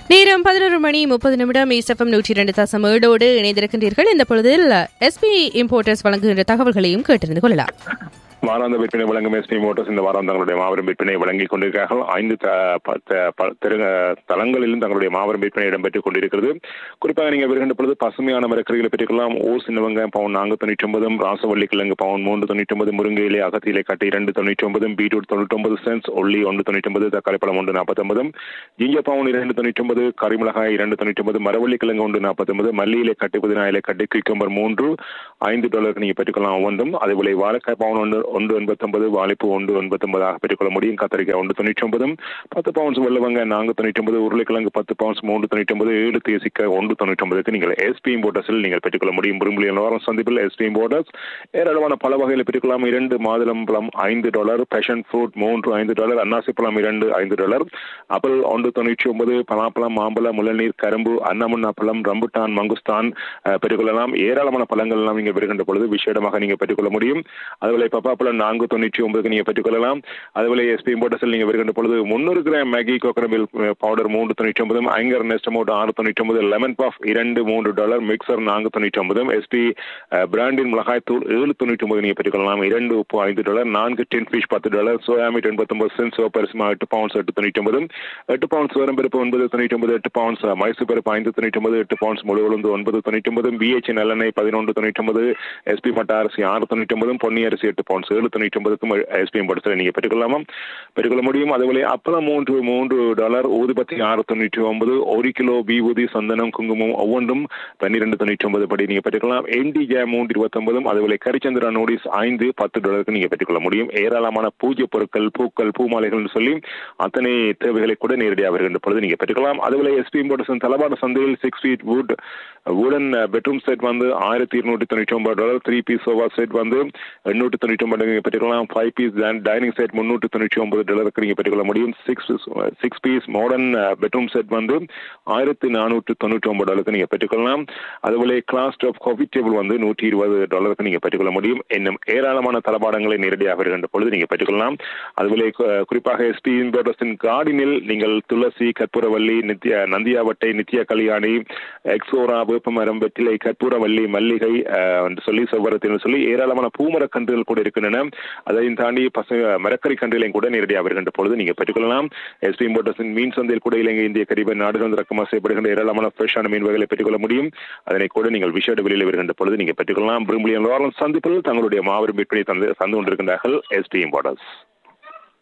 நேரம் பதினொரு மணி முப்பது நிமிடம் ஈஸ்எஃப்எம் நூற்றி இரண்டு தசம் ஏழோடு இணைந்திருக்கின்றீர்கள் இந்த பொழுதில் எஸ்பி இம்போர்ட்டர்ஸ் வழங்குகின்ற தகவல்களையும் கேட்டறிந்து கொள்ளலாம் வாராந்த விற்பனை வழங்கும் எஸ்பி மோட்டர்ஸ் இந்த வாரம் தங்களுடைய மாபெரும் விற்பனை வழங்கிக் கொண்டிருக்கிறார்கள் ஐந்து த- ப- த- ப- தெரு- தளங்களிலும் தங்களுடைய மாபெரும் விற்பனை இடம்பெற்றுக் கொண்டிருக்கிறது குறிப்பாக நீங்கள் வருகின்ற பொழுது பசுமையான மரக்கறிகளை பெற்றுக்கொள்ளலாம் ஓ சின்னவங்க பவுன் நான்கு தொண்ணூற்றி ஒன்பதும் ராசவள்ளி கிழங்கு பவுன் மூன்று தொண்ணூற்றி ஒன்பது முருங்கையிலே அகத்தியிலே கட்டி இரண்டு தொண்ணூற்றி ஒன்பதும் பீட்ரூட் தொண்ணூற்றி ஒன்பது சென்ஸ் ஒல்லி ஒன்று தொண்ணூற்றி ஒன்பது தக்காளி பழம் ஒன்று நாற்பத்தொன்பதும் ஜிஞ்சர் பவுன் இரண்டு தொண்ணூற்றி ஒன்பது கரிமிளகாய் இரண்டு தொண்ணூற்றி ஒன்பது மரவள்ளி கிழங்கு ஒன்று நாற்பத்தொன்பது மல்லியிலே கட்டி புதினாயிலே கட்டி கிக்கம்பர் மூன்று ஐந்து டாலருக்கு நீங்கள் பெற்றுக்கொள்ளலாம் ஒவ்வொன்றும் அதேபோல வாழைக்காய் பவுன் ஒன்று ஒன்று எண்பத்தொன்பது வாழைப்பூ ஒன்று எண்பத்தொன்பதாக பெற்றுக்கொள்ள முடியும் கத்தரிக்காய் ஒன்று தொண்ணூற்றி ஒன்பதும் பத்து பவுன்ஸ் வெள்ளவங்க நான்கு தொண்ணூற்றி ஒன்பது உருளைக்கிழங்கு பத்து பவுன்ஸ் மூன்று தொண்ணூற்றி ஒன்பது ஏழு தேசிக்காய் ஒன்று தொண்ணூற்றி ஒன்பதுக்கு நீங்கள் எஸ்பி இம்போர்ட்டர்ஸில் நீங்கள் பெற்றுக்கொள்ள முடியும் விரும்புலியன் வாரம் சந்திப்பில் எஸ்பி இம்போர்ட்டர்ஸ் ஏராளமான பல வகையில் பெற்றுக்கொள்ளலாம் இரண்டு மாதுளம்பழம் ஐந்து டாலர் பேஷன் ஃப்ரூட் மூன்று ஐந்து டாலர் அன்னாசி பழம் இரண்டு ஐந்து டாலர் ஆப்பிள் ஒன்று தொண்ணூற்றி ஒன்பது பலாப்பழம் மாம்பழம் முள்ளநீர் கரும்பு அன்னமுன்னா பழம் ரம்புட்டான் மங்குஸ்தான் அஹ், பெற்றுக்கொள்ளலாம் ஏராளமான பழங்கள் எல்லாம் நீங்கள் பெறுகின்ற பொழுது விசேடமாக நீங்கள் பெற்றுக்கொள்ள முடியும் அதுபோல பப்பாப்பழம் நான்கு தொண்ணூற்றி ஒன்பதுக்கு நீங்கள் பெற்றுக்கொள்ளலாம் அதுபோல எஸ்பி இம்போர்ட்டஸில் நீங்கள் வருகின்ற பொழுது முந்நூறு கிராம் மேகி கோகனபில் பவுடர் மூன்று தொண்ணூற்றி ஒன்பதும் ஐங்கர் நெஸ்டமோட் ஆறு தொண்ணூற்றி ஒன்பது லெமன் பாஃப் இரண்டு மூன்று டாலர் மிக்சர் நான்கு தொண்ணூற்றி ஒன்பதும் எஸ்பி பிராண்டின் மிளகாய் தூள் ஏழு தொண்ணூற்றி ஒன்பது நீங்கள் பெற்றுக்கொள்ளலாம் இரண்டு உப்பு ஐந்து டாலர் நான்கு டென் ஃபிஷ் பத்து டாலர் சோயா மீட் எண்பத்தொன்பது சென்ட் சிவப்பரிசிமா எட்டு பவுன்ஸ் எட்டு தொண்ணூற்றி ஒன்பது எட்டு பவுன்ஸ் பருப்பு ஒன்பது தொண்ணூற்றி ஒன்பது எட்டு பவுன்ஸ் மைசூர் பருப்பு ஐந்து தொண்ணூற்றி ஒன்பது எட்டு பவுன்ஸ் முழு உளுந்து ஒன்பது தொண்ணூற்றி ஒன்பது பிஹெச் நல்லெண்ணெய் பதினொன்று தொண்ணூற்றி ஒன்பது எஸ்பி மட்ட அரிசி ஆறு தொண்ணூற்றி ஒன்பதும் பொன்னி அரிசி எட்டு பவுன்ஸ் ஏழு தொண்ணூற்றி ஒன்பதுக்கும் எஸ்பி படத்தில் நீங்கள் பெற்றுக்கொள்ளாமா பெற்றுக்கொள்ள முடியும் அதுபோல அப்பளம் மூன்று மூன்று டாலர் ஊதுபத்தி ஆறு தொண்ணூற்றி ஒன்பது ஒரு கிலோ விபூதி சந்தனம் குங்குமம் ஒவ்வொன்றும் பன்னிரெண்டு தொண்ணூற்றி ஒன்பது படி நீங்கள் பெற்றுக்கலாம் என்டி ஜே மூன்று இருபத்தொன்பதும் அதுபோல கரிச்சந்திரா நோடிஸ் ஐந்து பத்து டாலருக்கு நீங்கள் பெற்றுக்கொள்ள முடியும் ஏராளமான பூஜை பொருட்கள் பூக்கள் பூமாலைகள்னு சொல்லி அத்தனை தேவைகளை கூட நேரடியாக வருகின்ற பொழுது நீங்கள் பெற்றுக்கலாம் அதுபோல எஸ்பி இம்போர்ட்டர்ஸ் தலபாடு சந்தையில் six feet wood wooden bedroom set வந்து ஆயிரத்தி இருநூற்றி தொண்ணூற்றி ஒன்பது dollar three piece sofa set வந்து எண்ணூற்றி தொண்ணூற்றி ஒன்பது நீங்கள் பெற்றுக்கலாம் ஃபைவ் பீஸ் டைனிங் செட் முந்நூற்றி தொண்ணூற்றி ஒன்பது டாலருக்கு நீங்கள் பெற்றுக்கொள்ள முடியும் six six piece modern bedroom set வந்து ஆயிரத்தி நானூற்றி தொண்ணூற்றி ஒன்பது டாலருக்கு நீங்கள் பெற்றுக்கொள்ளலாம் அதுபோல கிளாஸ் டாப் காஃபி டேபிள் வந்து நூற்றி இருபது டாலருக்கு நீங்கள் பெற்றுக்கொள்ள முடியும் இன்னும் ஏராளமான தளபாடங்களை நேரடியாக வருகின்ற பொழுது நீங்கள் பெற்றுக்கொள்ளலாம் அதுபோல கு- குறிப்பாக எஸ்பி இன்பர்டர்ஸின் கார்டினில் நீங்கள் துளசி கற்பூரவல்லி நித்ய நந்தியாவட்டை நித்ய கல்யாணி எக்ஸோரா வேப்பமரம் வெற்றிலை கற்பூரவல்லி மல்லிகை அஹ், என்று சொல்லி செவ்வரத்தின்னு சொல்லி ஏராளமான பூமரக் கன்றுகள் கூட இருக்கின்றன அதையும் தாண்டி பசு மரக்கறி கன்றுகளையும் கூட நேரடியாக வருகின்ற பொழுது நீங்கள் பெற்றுக்கொள்ளலாம் எஸ்பி இம்போர்ட்டர்ஸின் மீன் சந்தையில் கூட இலங்கை இந்திய கரிபன் நாடுகள் இறக்குமதி செய்யப்படுகின்ற ஏராளமான ஃப்ரெஷ்ஷான மீன் வகைகளை பெற்றுக்கொள்ள முடியும் அதனை கூட நீங்கள் விஷேட வெளியில் வருகின்ற பொழுது நீங்கள் பெற்றுக்கொள்ளலாம் பிரிமிலியன் லாரன்ஸ் சந்திப்பில் தங்களுடைய மாபெரும் விற்பனை தந்து தந்து கொண்டிருக்கின்றார்கள் எஸ்பி இம்போர்ட்டர்ஸ்